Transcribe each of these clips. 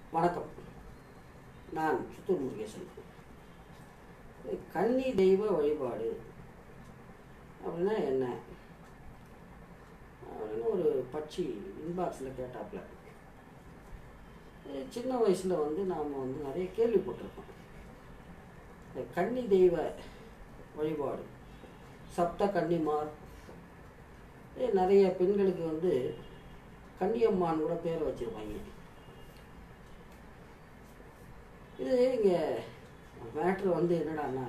வணக்கம் நான் சித்தூர் முருகேசன் கன்னி தெய்வ வழிபாடு அப்படின்னா என்ன அப்படின்னு ஒரு பட்சி இன்பாக்ஸில் கேட்டாப்புல இது சின்ன வயசில் வந்து நாம் வந்து நிறைய கேள்விப்பட்டிருக்கோம் இந்த கன்னி தெய்வ வழிபாடு சப்த கன்னிமார் இது நிறைய பெண்களுக்கு வந்து கன்னியம்மான் கூட பேர் வச்சுருப்பாங்க இது இங்கே மேட்ரு வந்து என்னடான்னா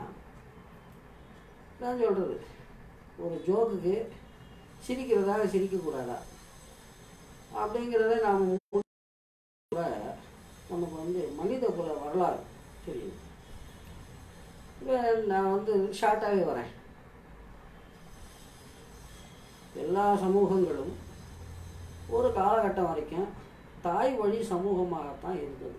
நான் சொல்கிறது ஒரு ஜோக்குக்கு சிரிக்கிறதா சிரிக்கக்கூடாதா அப்படிங்கிறத நாம் கூட நமக்கு வந்து மனித குல வரலாறு தெரியும் இப்போ நான் வந்து ஷார்ட்டாகவே வரேன் எல்லா சமூகங்களும் ஒரு காலகட்டம் வரைக்கும் தாய் வழி சமூகமாகத்தான் இருந்தது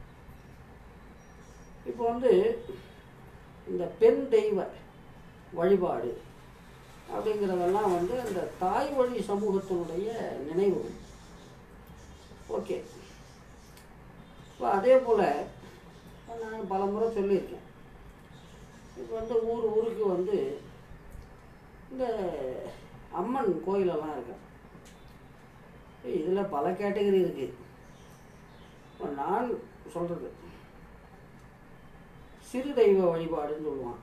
இப்போ வந்து இந்த பெண் தெய்வ வழிபாடு அப்படிங்கிறதெல்லாம் வந்து அந்த தாய் வழி சமூகத்தினுடைய நினைவு ஓகே இப்போ அதே போல் நான் பல முறை சொல்லியிருக்கேன் இப்போ வந்து ஊர் ஊருக்கு வந்து இந்த அம்மன் கோயிலெல்லாம் இருக்கு இதில் பல கேட்டகரி இருக்குது இப்போ நான் சொல்கிறது சிறு தெய்வ வழிபாடுன்னு சொல்லுவான்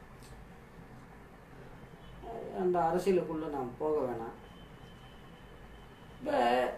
அந்த அரசியலுக்குள்ளே நாம் போக வேணாம் இப்போ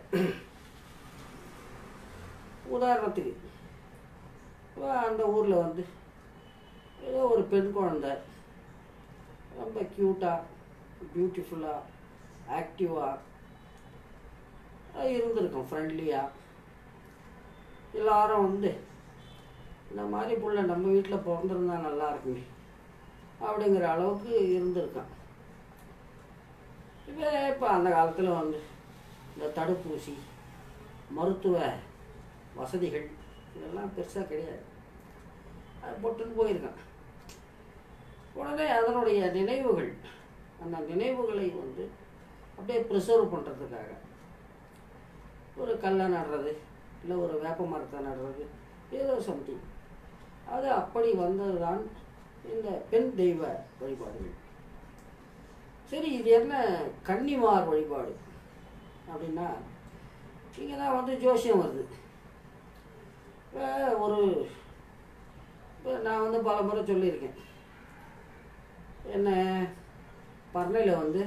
உதாரணத்துக்கு இப்போ அந்த ஊரில் வந்து ஏதோ ஒரு பெண் குழந்தை ரொம்ப க்யூட்டாக பியூட்டிஃபுல்லாக ஆக்டிவாக இருந்திருக்கும் ஃப்ரெண்ட்லியாக எல்லாரும் வந்து இந்த மாதிரி புள்ள நம்ம வீட்டில் பிறந்திருந்தா நல்லா இருக்குமே அப்படிங்கிற அளவுக்கு இருந்திருக்கான் இப்போ இப்போ அந்த காலத்தில் வந்து இந்த தடுப்பூசி மருத்துவ வசதிகள் இதெல்லாம் பெருசாக கிடையாது அது போட்டுன்னு போயிருக்கான் உடனே அதனுடைய நினைவுகள் அந்த நினைவுகளை வந்து அப்படியே ப்ரிசர்வ் பண்ணுறதுக்காக ஒரு கல்லை நடுறது இல்லை ஒரு வேப்ப மரத்தை நடுறது ஏதோ சம்திங் அது அப்படி வந்தது தான் இந்த பெண் தெய்வ வழிபாடுகள் சரி இது என்ன கன்னிமார் வழிபாடு அப்படின்னா இங்கே தான் வந்து ஜோசியம் வருது இப்போ ஒரு இப்போ நான் வந்து பல முறை சொல்லியிருக்கேன் என்ன பர்ணையில் வந்து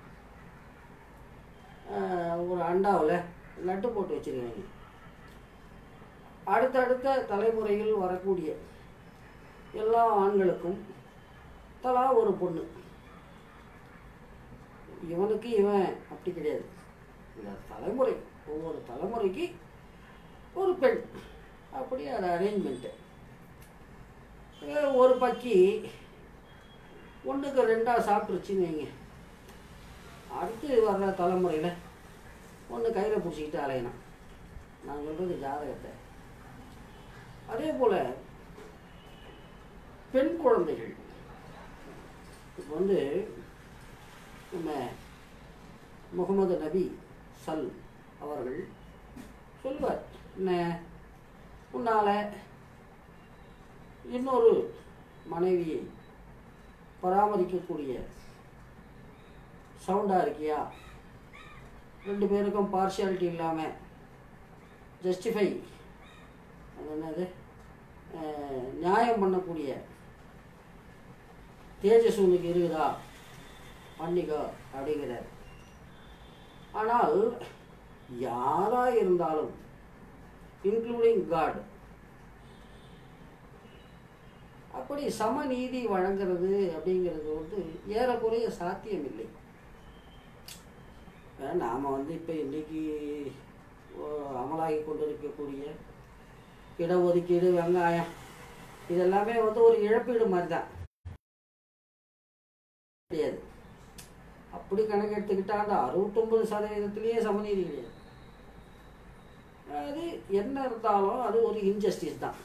ஒரு அண்டாவில் லட்டு போட்டு வச்சுருக்காங்க அடுத்தடுத்த தலைமுறையில் வரக்கூடிய எல்லா ஆண்களுக்கும் தலா ஒரு பொண்ணு இவனுக்கு இவன் அப்படி கிடையாது இந்த தலைமுறை ஒவ்வொரு தலைமுறைக்கு ஒரு பெண் அப்படி அது அரேஞ்ச்மெண்ட்டு ஒரு பக்கி ஒன்றுக்கு ரெண்டாக சாப்பிட்ருச்சுன்னு வைங்க அடுத்து வர்ற தலைமுறையில் ஒன்று கையில் பிடிச்சிக்கிட்டு அலையணும் நான் சொல்கிறது ஜாதகத்தை அதே போல் பெண் குழந்தைகள் இப்போ வந்து நம்ம முகமது நபி சல் அவர்கள் சொல்வார் என்ன உன்னால் இன்னொரு மனைவியை பராமரிக்கக்கூடிய சவுண்டாக இருக்கியா ரெண்டு பேருக்கும் பார்ஷியாலிட்டி இல்லாமல் ஜஸ்டிஃபை அது என்னது நியாயம் பண்ணக்கூடிய தேஜஸ் உனக்கு இருக்குதா பண்ணிக்கோ அப்படிங்கிறார் ஆனால் யாராக இருந்தாலும் இன்க்ளூடிங் காட் அப்படி சமநீதி வழங்குறது அப்படிங்கிறது வந்து ஏறக்குறைய சாத்தியம் இல்லை நாம் வந்து இப்போ இன்றைக்கி அமலாகி கொண்டிருக்கக்கூடிய இடஒதுக்கீடு வெங்காயம் இதெல்லாமே வந்து ஒரு இழப்பீடு மாதிரி தான் கிடையாது அப்படி கணக்கு எடுத்துக்கிட்டா அந்த அறுபத்தொம்பது சதவீதத்திலேயே சமநீதி கிடையாது அது என்ன இருந்தாலும் அது ஒரு இன்ஜஸ்டிஸ் தான்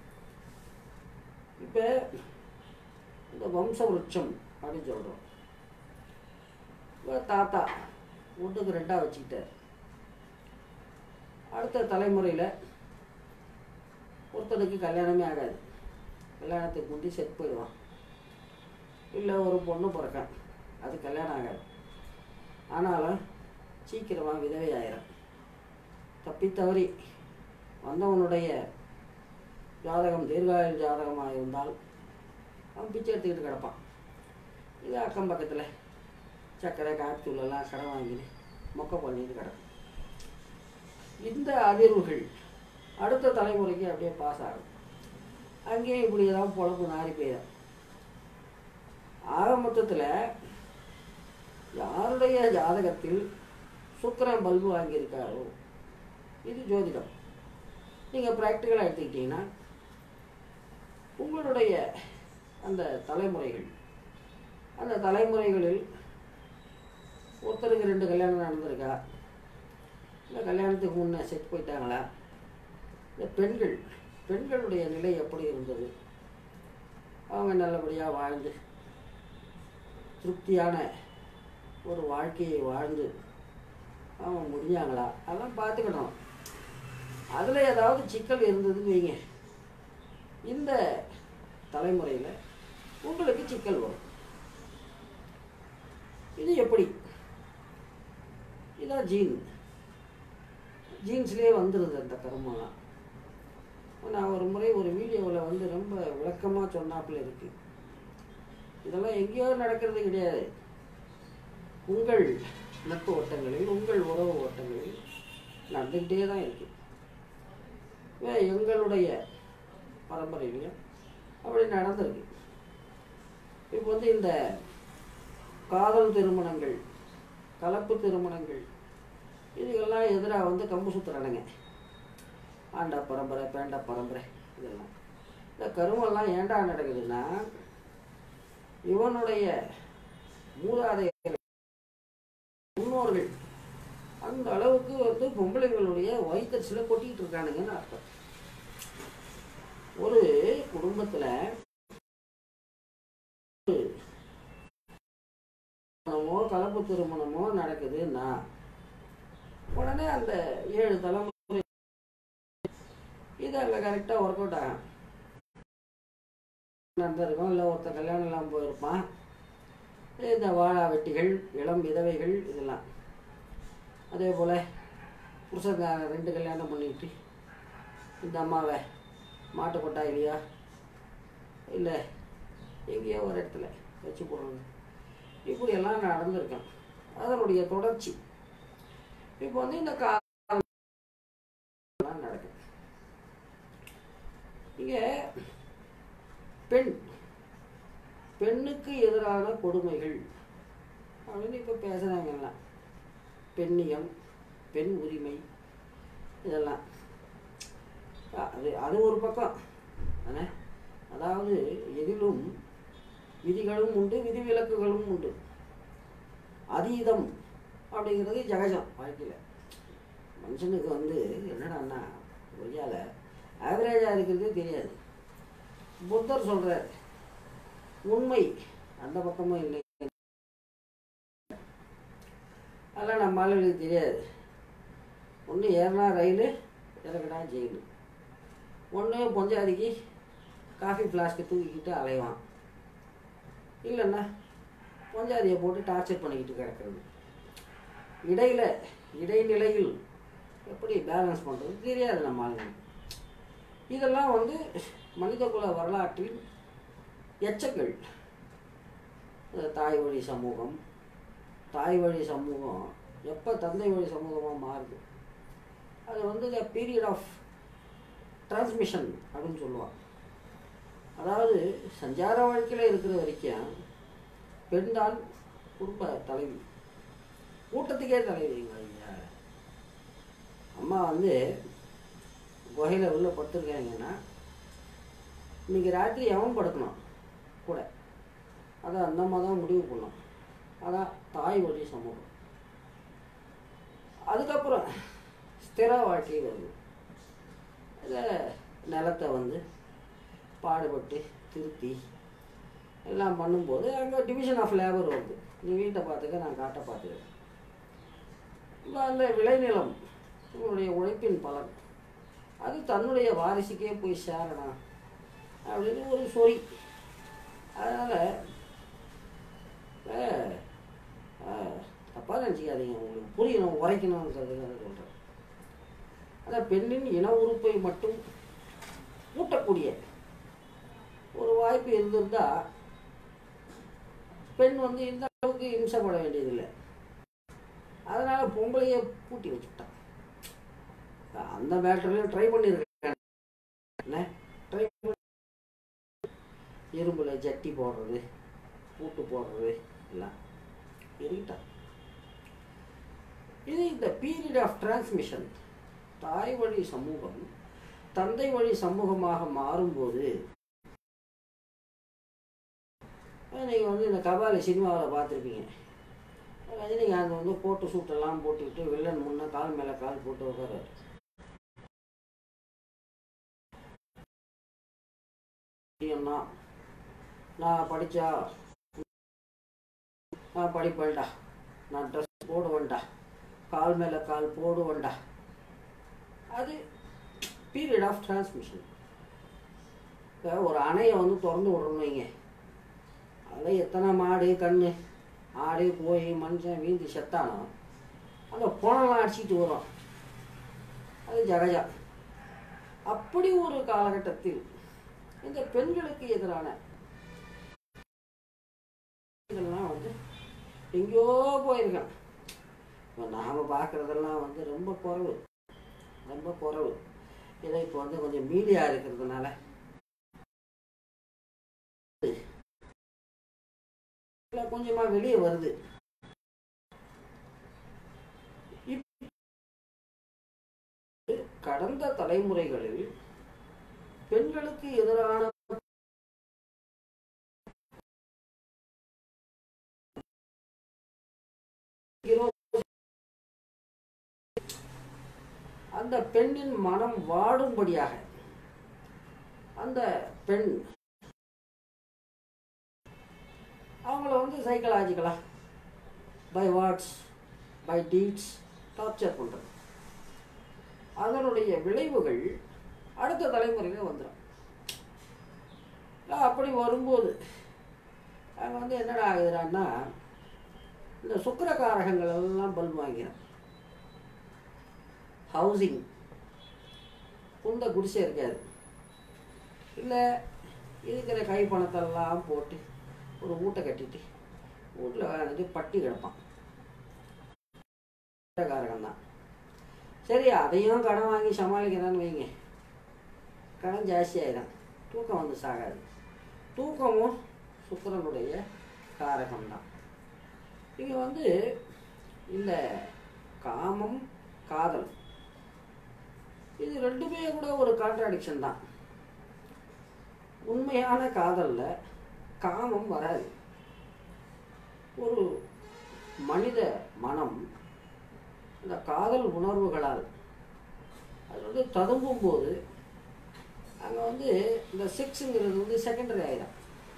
இப்போ இந்த வம்ச விருட்சம் அப்படின்னு சொல்கிறோம் இப்போ தாத்தா ஒன்றுக்கு ரெண்டாக வச்சுக்கிட்டார் அடுத்த தலைமுறையில் ஒருத்தனுக்கு கல்யாணமே ஆகாது கல்யாணத்துக்கு முந்தி செட் போயிடுவான் இல்லை ஒரு பொண்ணு பிறக்கான் அது கல்யாணம் ஆகாது ஆனாலும் சீக்கிரமாக விதவை ஆயிரும் தப்பி தவறி வந்தவனுடைய ஜாதகம் தீர்காயுள் ஜாதகமாக இருந்தால் அவன் பிச்சை எடுத்துக்கிட்டு கிடப்பான் இது அக்கம் பக்கத்தில் சர்க்கரை காய்ச்சல் எல்லாம் கடன் வாங்கிட்டு மொக்க பண்ணிட்டு கிடக்கும் இந்த அதிர்வுகள் அடுத்த தலைமுறைக்கு அப்படியே பாஸ் ஆகும் அங்கேயும் இப்படி ஏதாவது பொழப்பு நாரி போயிடும் ஆக மொத்தத்தில் யாருடைய ஜாதகத்தில் சுக்கிரன் பல்பு வாங்கியிருக்காரோ இது ஜோதிடம் நீங்கள் ப்ராக்டிக்கலாக எடுத்துக்கிட்டீங்கன்னா உங்களுடைய அந்த தலைமுறைகள் அந்த தலைமுறைகளில் ஒருத்தருக்கு ரெண்டு கல்யாணம் நடந்திருக்கா இல்லை கல்யாணத்துக்கு முன்னே செட் போயிட்டாங்களா இந்த பெண்கள் பெண்களுடைய நிலை எப்படி இருந்தது அவங்க நல்லபடியாக வாழ்ந்து திருப்தியான ஒரு வாழ்க்கையை வாழ்ந்து அவங்க முடிஞ்சாங்களா அதெல்லாம் பார்த்துக்கணும் அதில் ஏதாவது சிக்கல் இருந்ததுன்னு வைங்க இந்த தலைமுறையில் உங்களுக்கு சிக்கல் வரும் இது எப்படி இதான் ஜீன் ஜீன்ஸ்லேயே வந்துடுது அந்த கருமெல்லாம் நான் ஒரு முறை ஒரு வீடியோவில் வந்து ரொம்ப விளக்கமாக சொன்னாப்புல இருக்கு இதெல்லாம் எங்கேயோ நடக்கிறது கிடையாது உங்கள் நட்பு ஓட்டங்களில் உங்கள் உறவு ஓட்டங்களில் நடந்துக்கிட்டே தான் இருக்கு ஏன் எங்களுடைய பரம்பரையிலையும் அப்படி நடந்திருக்கு இப்போ வந்து இந்த காதல் திருமணங்கள் கலப்பு திருமணங்கள் இதுக்கெல்லாம் எதிராக வந்து கம்பு சுத்துறானுங்க ஆண்டா பரம்பரை பேண்டா பரம்பரை இதெல்லாம் இந்த கருமெல்லாம் ஏண்டா நடக்குதுன்னா இவனுடைய மூதாதையர் முன்னோர்கள் அந்த அளவுக்கு வந்து பொம்பளைங்களுடைய வயிற்றுல கொட்டிக்கிட்டு இருக்கானுங்கன்னு அர்த்தம் ஒரு குடும்பத்தில் திருமணமோ கலப்பு திருமணமோ நடக்குதுன்னா உடனே அந்த ஏழு தலைமுறை இது அங்கே கரெக்டாக ஒர்க் அவுட் ஆகும் நடந்திருக்கும் இல்லை ஒருத்தர் கல்யாணம் இல்லாமல் போயிருப்பான் இந்த வாழா வெட்டிகள் இளம் விதவைகள் இதெல்லாம் அதே போல் புருஷன் ரெண்டு கல்யாணம் பண்ணிட்டு இந்த அம்மாவை மாட்டு கொட்டாயிலையா இல்லை எங்கேயோ ஒரு இடத்துல வச்சு போடுறது இப்படியெல்லாம் நடந்திருக்கும் அதனுடைய தொடர்ச்சி இப்போ வந்து இந்த காலம் நடக்குது இங்கே பெண் பெண்ணுக்கு எதிரான கொடுமைகள் அப்படின்னு இப்போ பேசுகிறாங்க எல்லாம் பெண்ணியம் பெண் உரிமை இதெல்லாம் அது அது ஒரு பக்கம் தானே அதாவது எதிலும் விதிகளும் உண்டு விதிவிலக்குகளும் உண்டு அதீதம் அப்படிங்கிறது ஜகஜம் வாழ்க்கையில் மனுஷனுக்கு வந்து என்னடான்னா ஒய்யால ஆவரேஜாக இருக்கிறதே தெரியாது புத்தர் சொல்கிறார் உண்மை அந்த பக்கமும் இல்லை அதெல்லாம் நம்ம ஆளுங்களுக்கு தெரியாது ஒன்று ஏறினா ரயில் இறக்கடா ஜெயிலு ஒன்று பொஞ்சாதிக்கு காஃபி ஃப்ளாஸ்க்கு தூக்கிக்கிட்டு அலைவான் இல்லைன்னா பொஞ்சாதியை போட்டு டார்ச்சர் பண்ணிக்கிட்டு கிடக்கிறது இடையில இடைநிலையில் எப்படி பேலன்ஸ் பண்ணுறது தெரியாது நம்ம ஆளுங்களுக்கு இதெல்லாம் வந்து மனிதகுல வரலாற்றில் எச்சங்கள் இந்த தாய் வழி சமூகம் தாய் வழி சமூகம் எப்போ தந்தை வழி சமூகமாக மாறுது அது வந்து த பீரியட் ஆஃப் டிரான்ஸ்மிஷன் அப்படின்னு சொல்லுவான் அதாவது சஞ்சார வாழ்க்கையில் இருக்கிற வரைக்கும் பெண் தான் குடும்ப தலைவி கூட்டத்துக்கே தலைவிங்க ஐயா அம்மா வந்து குகையில் உள்ள படுத்துருக்காங்கன்னா இன்னைக்கு ராத்திரி எவன் படுக்கணும் கூட அதை அந்த அம்மா தான் முடிவு பண்ணும் அதான் தாய் வழி சமூகம் அதுக்கப்புறம் ஸ்திர வாழ்க்கை வருது இதை நிலத்தை வந்து பாடுபட்டு திருத்தி எல்லாம் பண்ணும்போது அங்கே டிவிஷன் ஆஃப் லேபர் வருது நீ வீட்டை பார்த்துக்க நான் காட்டை பார்த்துக்கிறேன் இப்போ அந்த விளைநிலம் உங்களுடைய உழைப்பின் பலன் அது தன்னுடைய வாரிசுக்கே போய் சேரணும் அப்படின்னு ஒரு சொறி அதனால் தப்பாக நினச்சிக்காதீங்க உங்களுக்கு புரியணும் உரைக்கணுங்கிறதுக்காக சொல்கிறேன் அந்த பெண்ணின் இன உறுப்பை மட்டும் கூட்டக்கூடிய ஒரு வாய்ப்பு இருந்திருந்தா பெண் வந்து இந்த அளவுக்கு இம்சப்பட வேண்டியதில்லை அதனால் பொம்பளையை பூட்டி வச்சுட்டான் அந்த மேட்டர்லையும் ட்ரை பண்ணியிருக்கேன் என்ன ட்ரை பண்ணி இரும்புல ஜட்டி போடுறது பூட்டு போடுறது எல்லாம் இருக்கட்டும் இது இந்த பீரியட் ஆஃப் டிரான்ஸ்மிஷன் தாய் வழி சமூகம் தந்தை வழி சமூகமாக மாறும்போது நீங்கள் வந்து இந்த கபாலி சினிமாவில் பார்த்துருப்பீங்க ரஜினிகாந்த் வந்து போட்டு சூட்டெல்லாம் போட்டுக்கிட்டு வில்லன் முன்னே கால் மேலே கால் போட்டு உட்காராரு அண்ணா நான் படித்தா நான் படிப்பேன்டா நான் ட்ரெஸ் போடுவேன்டா கால் மேலே கால் போடுவேன்டா அது பீரியட் ஆஃப் டிரான்ஸ்மிஷன் இப்போ ஒரு அணையை வந்து திறந்து விடணும் வைங்க அதில் எத்தனை மாடு கன்று ஆடு போய் மனுஷன் வீழ்ந்து செத்தானோ அந்த புணம்லாம் அடிச்சிட்டு வரும் அது ஜகஜா அப்படி ஒரு காலகட்டத்தில் இந்த பெண்களுக்கு எதிரான இதெல்லாம் வந்து எங்கேயோ போயிருக்கான் இப்போ நாம் பார்க்குறதெல்லாம் வந்து ரொம்ப குறைவு ரொம்ப குறைவு இதை இப்போ வந்து கொஞ்சம் மீடியா இருக்கிறதுனால கொஞ்சமாக வெளியே வருது கடந்த தலைமுறைகளில் பெண்களுக்கு எதிரான அந்த பெண்ணின் மனம் வாடும்படியாக அந்த பெண் அவங்கள வந்து சைக்கலாஜிக்கலா by words by deeds torture பண்ணுறது அதனுடைய விளைவுகள் அடுத்த தலைமுறையில் வந்துடும் அப்படி வரும்போது அங்கே வந்து என்னடா ஆகுதுடான்னா இந்த சுக்கரகாரகங்கள் எல்லாம் பல்ப் வாங்கிறோம் ஹவுசிங் குந்த குடிசை இருக்காது இல்லை இருக்கிற கை பணத்தெல்லாம் போட்டு ஒரு வீட்டை கட்டிட்டு வீட்டில் வந்து பட்டி கிடப்பான் காரகம் தான் சரி அதையும் கடன் வாங்கி சமாளிக்கிறான்னு வைங்க கடன் ஜாஸ்தியாயிடும் தூக்கம் வந்து சாகாது தூக்கமும் சுக்கரனுடைய காரகம்தான் இங்கே வந்து இந்த காமம் காதல் இது ரெண்டுமே கூட ஒரு கான்ட்ராடிக்ஷன் தான் உண்மையான காதலில் காமம் வராது ஒரு மனித மனம் இந்த காதல் உணர்வுகளால் அது வந்து ததும்பும் போது அங்கே வந்து இந்த செக்ஸுங்கிறது வந்து செகண்டரி ஆயிடும்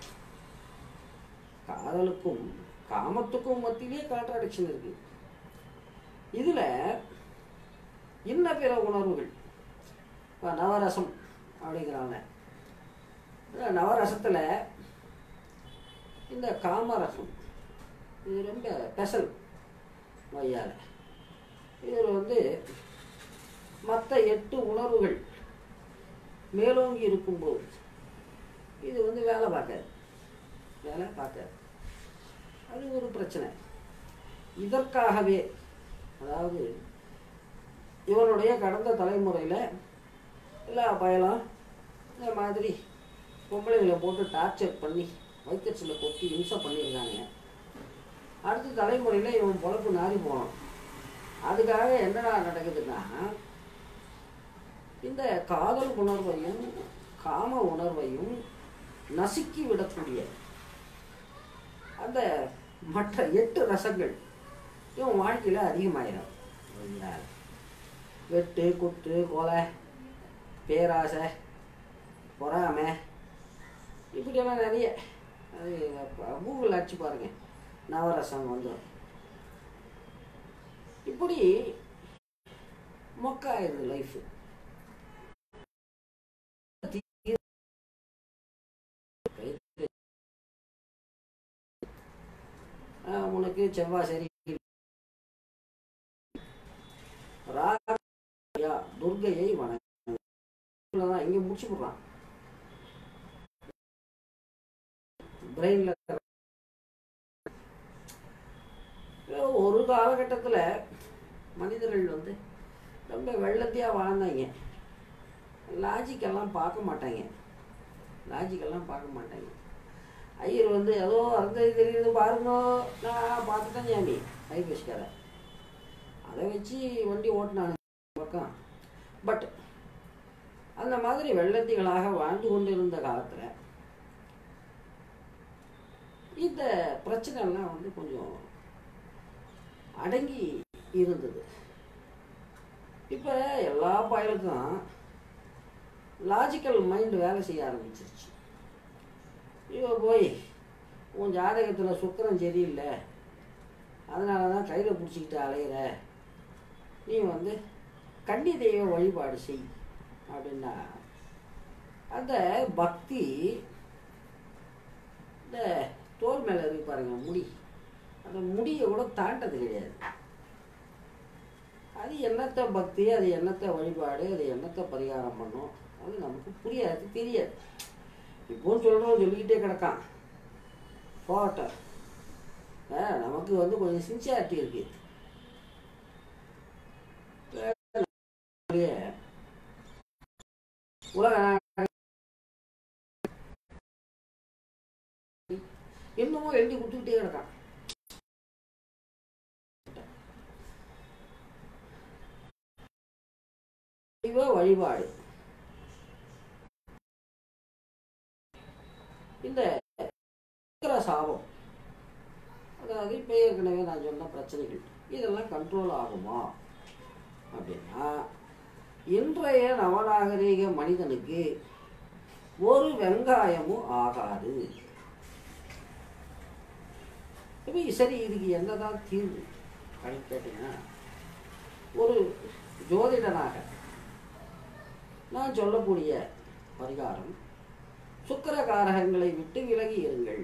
காதலுக்கும் காமத்துக்கும் மத்தியிலே கான்ட்ராடிக்ஷன் இருக்கு இதில் இன்ன பிற உணர்வுகள் இப்போ நவரசம் அப்படிங்கிறாங்க நவரசத்தில் இந்த காமரசம் இது ரொம்ப ஸ்பெஷல் வையால் இதில் வந்து மற்ற எட்டு உணர்வுகள் மேலோங்கி இருக்கும்போது இது வந்து வேலை பார்க்காது வேலை பார்க்காது அது ஒரு பிரச்சனை இதற்காகவே அதாவது இவனுடைய கடந்த தலைமுறையில் எல்லா பயலும் இந்த மாதிரி பொம்பளைங்களை போட்டு டார்ச்சர் பண்ணி வைத்தச்சில் கொட்டி இம்சை பண்ணியிருக்காங்க அடுத்த தலைமுறையில் இவன் பொழப்பு நாரி போனான் அதுக்காக என்னடா நடக்குதுன்னா இந்த காதல் உணர்வையும் காம உணர்வையும் நசுக்கி விடக்கூடிய அந்த மற்ற எட்டு ரசங்கள் இவன் வாழ்க்கையில் அதிகமாயிடும் அதனால வெட்டு குத்து கொலை பேராசை பொறாமை இப்படியெல்லாம் நிறைய அது கூகுள் அடிச்சு பாருங்க நவரசம் வந்துடும் இப்படி மொக்காயிருது லைஃபு அவனுக்கு செவ்வாய் சரி ராகா துர்கையை வணங்க இங்க முடிச்சு போடுறான் பிரெயின்ல ஒரு காலகட்டத்தில் மனிதர்கள் வந்து ரொம்ப வெள்ளத்தையாக வாழ்ந்தாங்க லாஜிக்கெல்லாம் பார்க்க மாட்டாங்க லாஜிக்கெல்லாம் பார்க்க மாட்டாங்க ஐயர் வந்து ஏதோ அறந்தது தெரியுது பாருங்க நான் பார்த்துட்டேன் சாமி கை பேசிக்கார அதை வச்சு வண்டி ஓட்டினாங்க பக்கம் பட் அந்த மாதிரி வெள்ளத்திகளாக வாழ்ந்து கொண்டிருந்த காலத்தில் இந்த பிரச்சனைலாம் வந்து கொஞ்சம் அடங்கி இருந்தது இப்போ எல்லா பயலுக்கும் லாஜிக்கல் மைண்ட் வேலை செய்ய ஆரம்பிச்சிருச்சு இவ போய் உன் ஜாதகத்தில் சுக்கரம் சரியில்லை அதனால தான் கையில் பிடிச்சிக்கிட்டு அலையிற நீ வந்து கன்னி தெய்வ வழிபாடு செய் அப்படின்னா அந்த பக்தி இந்த தோல் மேலே இருக்கு பாருங்க முடி அந்த முடியை கூட தாண்டது கிடையாது அது என்னத்த பக்தி அது என்னத்த வழிபாடு அது என்னத்த பரிகாரம் பண்ணும் அது நமக்கு புரியாது தெரியாது இப்போவும் சொல்கிறோம் சொல்லிக்கிட்டே கிடக்கான் போட்ட நமக்கு வந்து கொஞ்சம் சின்சியாரிட்டி இருக்கு உலக இன்னமும் எழுதி கொடுத்துக்கிட்டே கிடக்கான் தெய்வ வழிபாடு இந்த சுக்கிர சாபம் அதாவது இப்போ ஏற்கனவே நான் சொன்ன பிரச்சனைகள் இதெல்லாம் கண்ட்ரோல் ஆகுமா அப்படின்னா இன்றைய நவநாகரீக மனிதனுக்கு ஒரு வெங்காயமும் ஆகாது இப்போ சரி இதுக்கு என்னதான் தீர்வு அப்படின்னு கேட்டீங்கன்னா ஒரு ஜோதிடனாக நான் சொல்லக்கூடிய பரிகாரம் சுக்கர காரகங்களை விட்டு விலகி இருங்கள்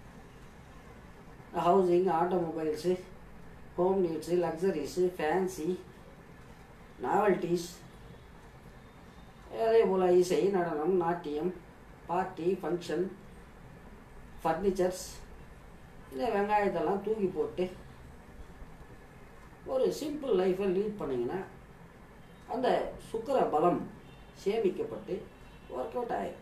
housing automobiles home needs luxuries fancy novelties அதே போல் இசை நடனம் நாட்டியம் பார்ட்டி ஃபங்க்ஷன் ஃபர்னிச்சர்ஸ் இந்த வெங்காயத்தெல்லாம் தூக்கி போட்டு ஒரு சிம்பிள் லைஃப்பை லீட் பண்ணிங்கன்னா அந்த சுக்கர பலம் சேமிக்கப்பட்டு ஒர்க் அவுட் ஆயிடும்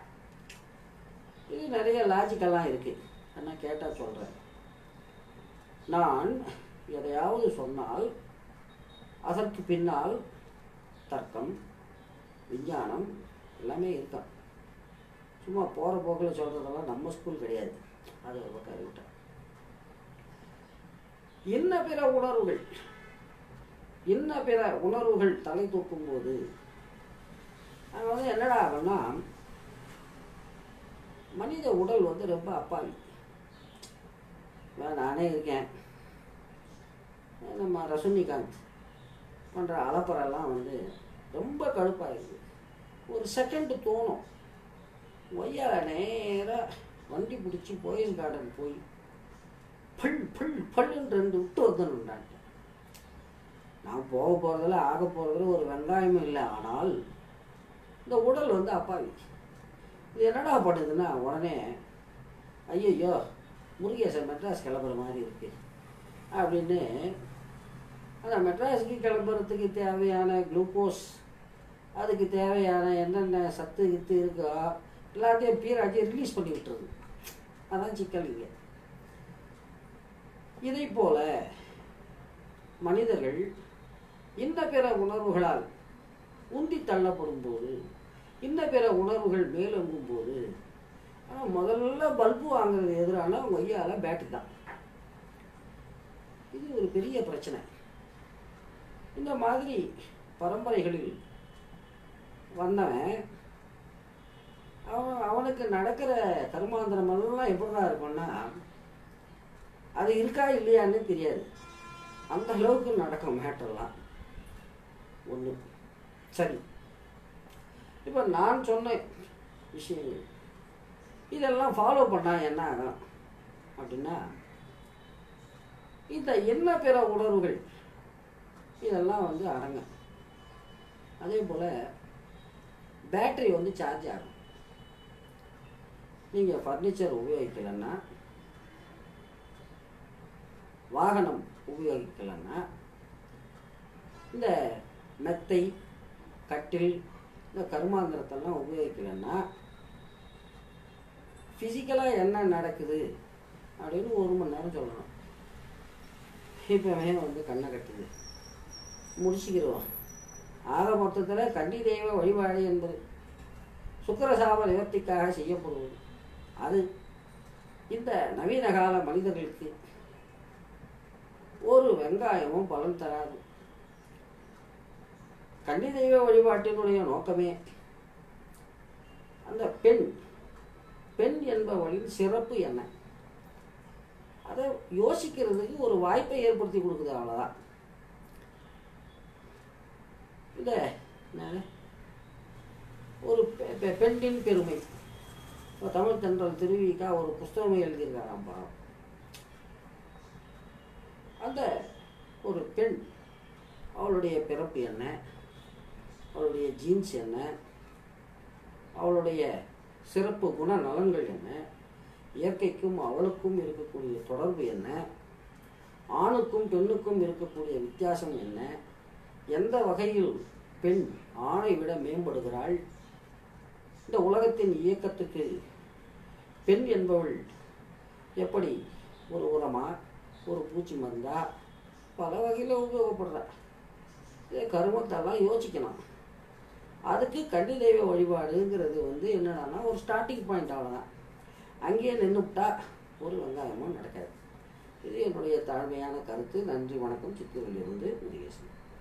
இது நிறைய லாஜிக்கெல்லாம் இருக்குது நான் கேட்டால் சொல்கிறேன் நான் எதையாவது சொன்னால் அதற்கு பின்னால் தர்க்கம் விஞ்ஞானம் எல்லாமே இருக்கான் சும்மா போகிற போக்கில் சொல்கிறதெல்லாம் நம்ம ஸ்கூல் கிடையாது அது ஒரு பக்கம் இருக்கட்டும் இன்ன பிற உணர்வுகள் இன்ன பிற உணர்வுகள் தலை தூக்கும் போது அது வந்து என்னடா ஆகும்னா மனித உடல் வந்து ரொம்ப அப்பாவி நானே இருக்கேன் நம்ம ரஜினிகாந்த் பண்ணுற அலப்பறெல்லாம் வந்து ரொம்ப கடுப்பாயிருது ஒரு செகண்டு தோணும் ஒய்யால நேராக வண்டி பிடிச்சி போயஸ் கார்டன் போய் பல் பல் பல்லுன்னு ரெண்டு விட்டு வந்துடணுண்டான்ட்டு நான் போக போகிறதுல ஆக போகிறதுல ஒரு வெங்காயமும் இல்லை ஆனால் இந்த உடல் வந்து அப்பாவி இது என்னடா பண்ணுதுன்னா உடனே ஐயோ முருகேசன் மெட்ராஸ் கிளம்புற மாதிரி இருக்கு அப்படின்னு அந்த மெட்ராஸுக்கு கிளம்புறதுக்கு தேவையான குளுக்கோஸ் அதுக்கு தேவையான என்னென்ன சத்து கித்து இருக்கோ எல்லாத்தையும் பீராட்டி ரிலீஸ் பண்ணி விட்டுருது அதான் சிக்கல் இங்கே இதை போல மனிதர்கள் இந்த பிற உணர்வுகளால் உந்தி தள்ளப்படும் போது இந்த பிற உணர்வுகள் மேலோங்கும் போது ஆனால் முதல்ல பல்பு வாங்குறது எதிரான ஒய்யால பேட்டு தான் இது ஒரு பெரிய பிரச்சனை இந்த மாதிரி பரம்பரைகளில் வந்தவன் அவன் அவனுக்கு நடக்கிற கர்மாந்திரம் எல்லாம் எப்படிதான் இருக்கும்னா அது இருக்கா இல்லையான்னு தெரியாது அந்த அளவுக்கு நடக்கும் மேட்டர்லாம் ஒன்று சரி இப்போ நான் சொன்ன விஷயங்கள் இதெல்லாம் ஃபாலோ பண்ணால் என்ன ஆகும் அப்படின்னா இந்த என்ன பிற உணர்வுகள் இதெல்லாம் வந்து அடங்கும் அதே போல் பேட்டரி வந்து சார்ஜ் ஆகும் நீங்கள் ஃபர்னிச்சர் உபயோகிக்கலைன்னா வாகனம் உபயோகிக்கலைன்னா இந்த மெத்தை கட்டில் இந்த கருமாந்திரத்தெல்லாம் உபயோகிக்கலைன்னா ஃபிசிக்கலாக என்ன நடக்குது அப்படின்னு ஒரு மணி நேரம் சொல்லணும் இப்போவே வந்து கண்ணை கட்டுது முடிச்சுக்கிறோம் ஆக மொத்தத்தில் கன்னி தெய்வ வழிபாடு என்பது சுக்கரசாப நிவர்த்திக்காக செய்யப்படுவது அது இந்த நவீன கால மனிதர்களுக்கு ஒரு வெங்காயமும் பலன் தராது கன்னி தெய்வ வழிபாட்டினுடைய நோக்கமே அந்த பெண் பெண் என்பவளின் சிறப்பு என்ன அதை யோசிக்கிறதுக்கு ஒரு வாய்ப்பை ஏற்படுத்தி கொடுக்குது அவ்வளோதான் இந்த என்னது? ஒரு பெ- பெ- பெண்ணின் பெருமை இப்போ தமிழ் தென்றல் திருவிக்கா ஒரு புஸ்தகமே எழுதியிருக்காராம் பாவம் அந்த ஒரு பெண் அவளுடைய பிறப்பு என்ன அவளுடைய ஜீன்ஸ் என்ன அவளுடைய சிறப்பு குண நலன்கள் என்ன இயற்கைக்கும் அவளுக்கும் இருக்கக்கூடிய தொடர்பு என்ன ஆணுக்கும் பெண்ணுக்கும் இருக்கக்கூடிய வித்தியாசம் என்ன எந்த வகையில் பெண் ஆணை விட மேம்படுகிறாள் இந்த உலகத்தின் இயக்கத்துக்கு பெண் என்பவள் எப்படி ஒரு உரமா ஒரு பூச்சி மருந்தா பல வகையில் உபயோகப்படுறா இதே கருமத்தெல்லாம் யோசிக்கணும் அதுக்கு கன்னி தெய்வ வழிபாடுங்கிறது வந்து என்னடான்னா ஒரு ஸ்டார்டிங் பாயிண்ட் அவ்வளோதான் அங்கேயே நின்றுவிட்டா ஒரு வெங்காயமும் நடக்காது இது என்னுடைய தாழ்மையான கருத்து நன்றி வணக்கம் சித்தூரிலிருந்து முருகேசன்